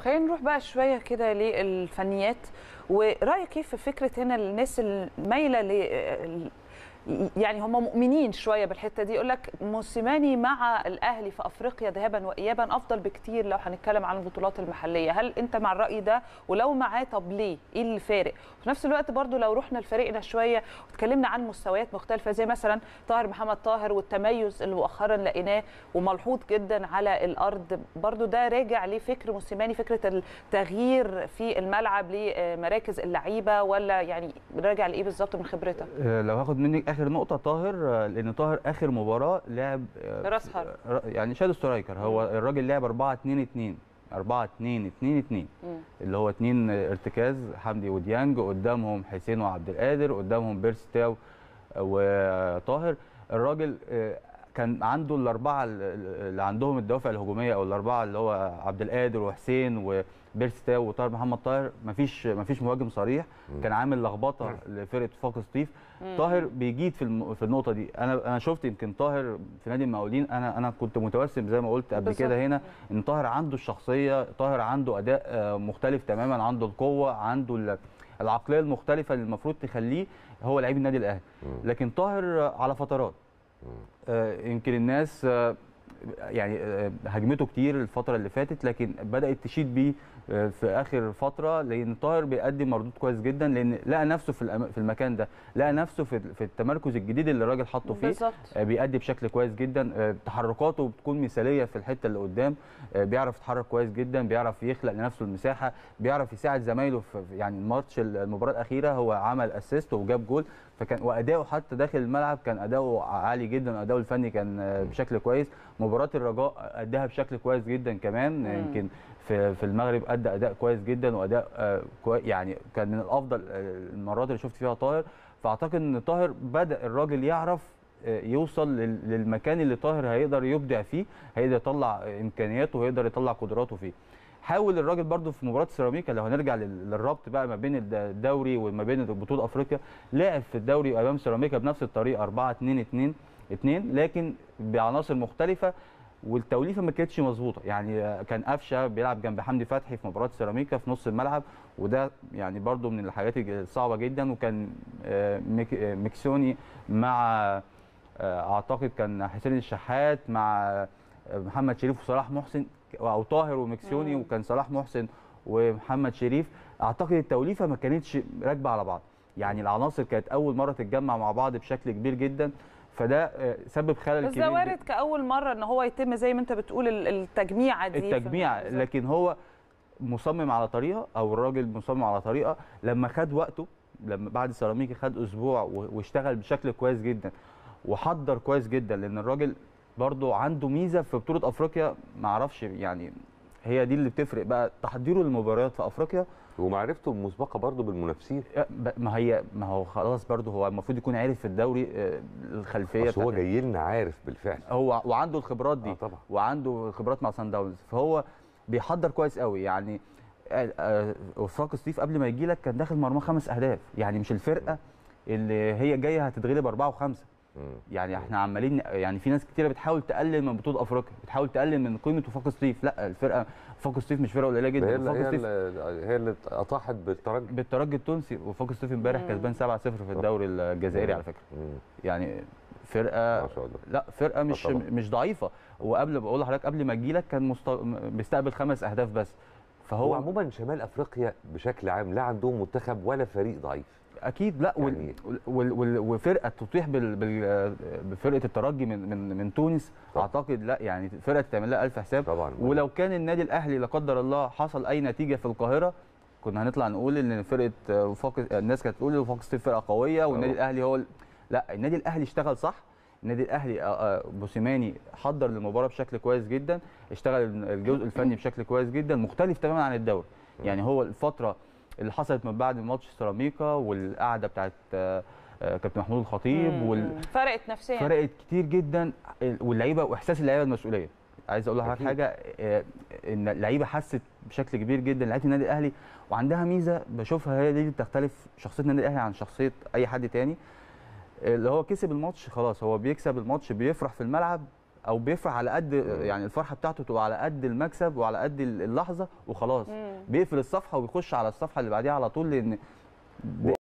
خلينا نروح بقى شويه كده للفنيات ورايك كيف في فكره هنا الناس المايله ل يعني هم مؤمنين شويه بالحته دي يقول لك موسيماني مع الاهلي في افريقيا ذهابا وايابا افضل بكتير لو هنتكلم عن البطولات المحليه هل انت مع الراي ده ولو معاه طب ليه ايه اللي فارق وفي نفس الوقت برضو لو رحنا لفريقنا شويه واتكلمنا عن مستويات مختلفه زي مثلا طاهر محمد طاهر والتميز اللي مؤخرا لقيناه وملحوظ جدا على الارض برضو ده راجع لفكر موسيماني فكره التغيير في الملعب لمراكز اللعيبه ولا يعني راجع لايه بالظبط من خبرتك لو هاخد منك اخر نقطه طاهر لان طاهر اخر مباراه لعب راس حرب يعني شادو سترايكر هو الراجل لعب 4 2 2 4 2 2 2 اللي هو اثنين ارتكاز حمدي وديانج قدامهم حسين وعبد القادر قدامهم بيرستاو وطاهر الراجل كان عنده الاربعه اللي عندهم الدوافع الهجوميه او الاربعه اللي هو عبد القادر وحسين وبيرستاو وطاهر محمد طاهر مفيش مفيش مهاجم صريح كان عامل لخبطه لفرقه فاق سطيف طاهر بيجيد في في النقطه دي انا انا شفت يمكن طاهر في نادي المقاولين انا انا كنت متوسم زي ما قلت قبل كده هنا ان طاهر عنده الشخصيه طاهر عنده اداء مختلف تماما عنده القوه عنده العقليه المختلفه اللي المفروض تخليه هو لعيب النادي الاهلي لكن طاهر على فترات آه يمكن الناس آه يعني آه هجمته كتير الفتره اللي فاتت لكن بدات تشيد بيه في اخر فتره لان طاهر بيقدم مردود كويس جدا لان لقى نفسه في في المكان ده لقى نفسه في في التمركز الجديد اللي الراجل حاطه فيه بالزبط. بيأدي بشكل كويس جدا تحركاته بتكون مثاليه في الحته اللي قدام بيعرف يتحرك كويس جدا بيعرف يخلق لنفسه المساحه بيعرف يساعد زمايله في يعني الماتش المباراه الاخيره هو عمل اسيست وجاب جول فكان واداؤه حتى داخل الملعب كان اداؤه عالي جدا واداؤه الفني كان بشكل كويس مباراه الرجاء اداها بشكل كويس جدا كمان يمكن في في المغرب ادى اداء كويس جدا واداء آه كويس يعني كان من الافضل المرات اللي شفت فيها طاهر فاعتقد ان طاهر بدا الراجل يعرف يوصل للمكان اللي طاهر هيقدر يبدع فيه هيقدر يطلع امكانياته وهيقدر يطلع قدراته فيه حاول الراجل برده في مباراه سيراميكا لو هنرجع للربط بقى ما بين الدوري وما بين بطوله افريقيا لعب في الدوري امام سيراميكا بنفس الطريقه 4 2 2 2 لكن بعناصر مختلفه والتوليفه ما كانتش مظبوطه يعني كان قفشه بيلعب جنب حمدي فتحي في مباراه سيراميكا في نص الملعب وده يعني برده من الحاجات الصعبه جدا وكان ميكسوني مع اعتقد كان حسين الشحات مع محمد شريف وصلاح محسن او طاهر ومكسيوني مم. وكان صلاح محسن ومحمد شريف اعتقد التوليفه ما كانتش راكبه على بعض يعني العناصر كانت اول مره تتجمع مع بعض بشكل كبير جدا فده سبب خلل كبير بس ده وارد كاول مره ان هو يتم زي ما انت بتقول التجميعه دي التجميع لكن هو مصمم على طريقه او الراجل مصمم على طريقه لما خد وقته لما بعد سيراميكا خد اسبوع واشتغل بشكل كويس جدا وحضر كويس جدا لان الراجل برضه عنده ميزه في بطوله افريقيا ما اعرفش يعني هي دي اللي بتفرق بقى تحضيره للمباريات في افريقيا ومعرفته المسبقه برضه بالمنافسين ما هي ما هو خلاص برضه هو المفروض يكون عارف في الدوري الخلفيه بس هو جاي لنا عارف بالفعل هو وعنده الخبرات دي آه طبعا. وعنده خبرات مع سان داونز فهو بيحضر كويس قوي يعني وفاق ستيف قبل ما يجي لك كان داخل مرمى خمس اهداف يعني مش الفرقه اللي هي جايه هتتغلب اربعه وخمسه يعني احنا عمالين يعني في ناس كتيره بتحاول تقلل من بطوله افريقيا بتحاول تقلل من قيمه وفاق ستيف لا الفرقه وفاق ستيف مش فرقه قليله جدا هي اللي هي, اللي هي اللي اطاحت بالترجي بالترجي التونسي وفاق ستيف امبارح كسبان 7-0 في الدوري الجزائري على فكره يعني فرقه ما شاء الله لا فرقه مش مش ضعيفه وقبل بقول لحضرتك قبل ما اجي لك كان مست... بيستقبل خمس اهداف بس فهو هو عموما شمال افريقيا بشكل عام لا عندهم منتخب ولا فريق ضعيف اكيد لا يعني وال وال وفرقه تطيح بال بال بفرقه الترجي من من من تونس طبعا. اعتقد لا يعني فرقه تعمل لها الف حساب طبعا ولو كان النادي الاهلي لا قدر الله حصل اي نتيجه في القاهره كنا هنطلع نقول ان فرقه وفاق الناس كانت تقول وفاق ستيف فرقه قويه والنادي الاهلي هو لا النادي الاهلي اشتغل صح النادي الاهلي موسيماني حضر للمباراه بشكل كويس جدا اشتغل الجزء الفني بشكل كويس جدا مختلف تماما عن الدوري يعني هو الفتره اللي حصلت من بعد ماتش سيراميكا والقعده بتاعت كابتن محمود الخطيب وال... فرقت نفسيا فرقت كتير جدا واللعيبه واحساس اللعيبه المسؤوليه عايز اقول لحضرتك حاجه ان اللعيبه حست بشكل كبير جدا لعيبه النادي الاهلي وعندها ميزه بشوفها هي دي اللي بتختلف شخصيه النادي الاهلي عن شخصيه اي حد تاني اللي هو كسب الماتش خلاص هو بيكسب الماتش بيفرح في الملعب او بيفرح على قد يعني الفرحه بتاعته تبقى على قد المكسب وعلى قد اللحظه وخلاص مم. بيقفل الصفحه وبيخش على الصفحه اللي بعديها على طول لان